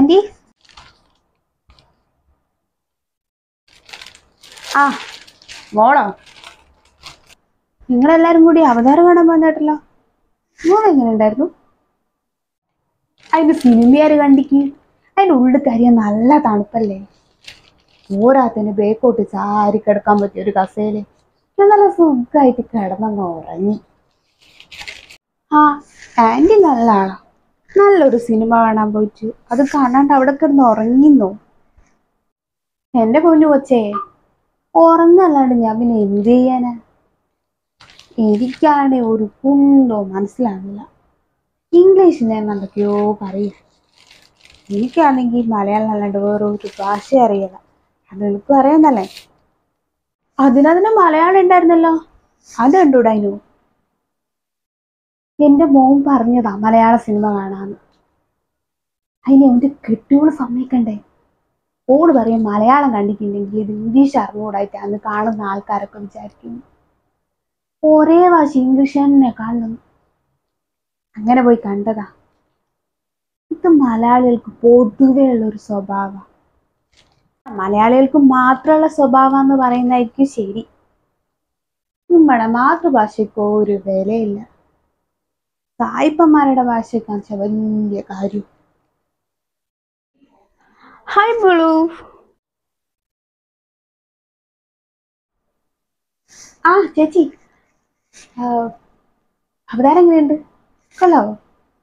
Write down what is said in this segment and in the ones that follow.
Anti ആ മോളോ നിങ്ങളെല്ലാരും കൂടി അവതാരം കാണാൻ പോന്നേട്ടല്ലോ മോൾ എങ്ങനെ ഉണ്ടായിരുന്നു അതിന്റെ സിനിമയാര് കണ്ടിക്ക് അതിന്റെ ഉള്ളിൽ കരിയ നല്ല തണുപ്പല്ലേ പോരാത്തിന് ബേക്കോട്ട് ചാരി കിടക്കാൻ പറ്റിയ ഒരു കസേല് ഞാൻ നല്ല സുഖമായിട്ട് കിടന്നങ്ങ് ഉറങ്ങി ആ ആന്റി നല്ല ആളാ നല്ലൊരു സിനിമ കാണാൻ പോയിട്ട് അത് കാണാണ്ട് അവിടെ കിടന്ന് ഉറങ്ങിന്നോ എന്റെ പൊന്നു കൊച്ചേ ഉറങ്ങല്ലാണ്ട് ഞാൻ പിന്നെ എന്ത് ചെയ്യാനാ എനിക്കാണെ ഒരു കുന്തോ മനസ്സിലാകുന്നില്ല ഇംഗ്ലീഷ് ഞാൻ എന്തൊക്കെയോ പറയും എനിക്കാണെങ്കിൽ മലയാളം അല്ലാണ്ട് വേറെ ഒരു ഭാഷ അറിയില്ല അത് എനിക്കും അറിയാന്നല്ലേ അതിനതിന് മലയാളം ഉണ്ടായിരുന്നല്ലോ അത് കണ്ടുകൂടായിനു എന്റെ മോൻ പറഞ്ഞതാ മലയാള സിനിമ കാണാന്ന് അതിന് എന്റെ കെട്ടിയോള് സമ്മതിക്കണ്ടേ ഓട് പറയും മലയാളം കണ്ടിട്ടുണ്ടെങ്കിൽ ഇത് ഇംഗ്ലീഷ് അറിഞ്ഞുകൂടായിട്ട് അന്ന് കാണുന്ന ആൾക്കാരൊക്കെ വിചാരിക്കുന്നു ഒരേ ഭാഷ ഇംഗ്ലീഷ് തന്നെ കാണുന്നു അങ്ങനെ പോയി കണ്ടതാ ഇത് മലയാളികൾക്ക് പൊതുവേ ഉള്ള ഒരു സ്വഭാവം മലയാളികൾക്ക് മാത്രമുള്ള സ്വഭാവം എന്ന് പറയുന്നതായിരിക്കും ശരി നമ്മുടെ മാതൃഭാഷയ്ക്ക് ഒരു വിലയില്ല സായിപ്പന്മാരുടെ ഭാഷയൊക്കെ വെച്ചാൽ വലിയ കാര്യം ഹായ് ബുളു ആ ചേച്ചി ആ, അവതാരം എങ്ങനെയുണ്ട് കൊള്ളാവോ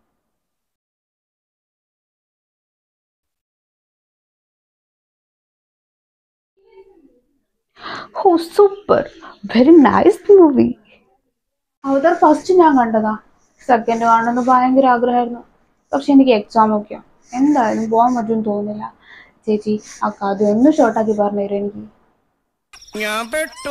ഓ super very nice movie Avatar first ഞാൻ കണ്ടതാ സെക്കൻഡ് കാണണമെന്ന് ഭയങ്കര ആഗ്രഹമായിരുന്നു പക്ഷെ എനിക്ക് എക്സാം ഒക്കെയാ എന്തായാലും പോകാൻ പറ്റുമെന്ന് തോന്നുന്നില്ല ചേച്ചി ആ കഥ ഒന്ന് ഷോർട്ടാക്കി പറഞ്ഞു തരും എനിക്ക് ഞാൻ പെട്ടു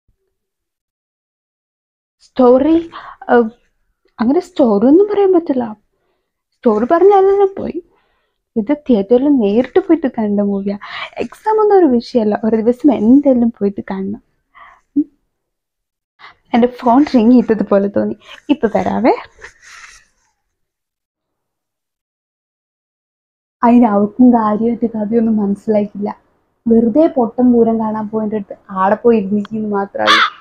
സ്റ്റോറി അങ്ങനെ സ്റ്റോറി ഒന്നും പറയാൻ പറ്റില്ല സ്റ്റോറി പറഞ്ഞാലും പോയി ഇത് തിയേറ്ററിൽ നേരിട്ട് പോയിട്ട് കണ്ട മൂവിയാ എക്സാം ഒന്നും ഒരു വിഷയമല്ല ഒരു ദിവസം എന്തായാലും പോയിട്ട് കാണണം ഉം. എൻ്റെ ഫോൺ റിങ് ചെയ്തതുപോലെ തോന്നി ഇപ്പൊ തരാവേ അതിന് അവർക്കും കാര്യമായിട്ട് കഥയൊന്നും മനസ്സിലായിട്ടില്ല വെറുതെ പൊട്ടം പൂരം കാണാൻ പോയിട്ട് ആടെ പോയി ഇരുന്നിരിക്കുന്നു മാത്രമേ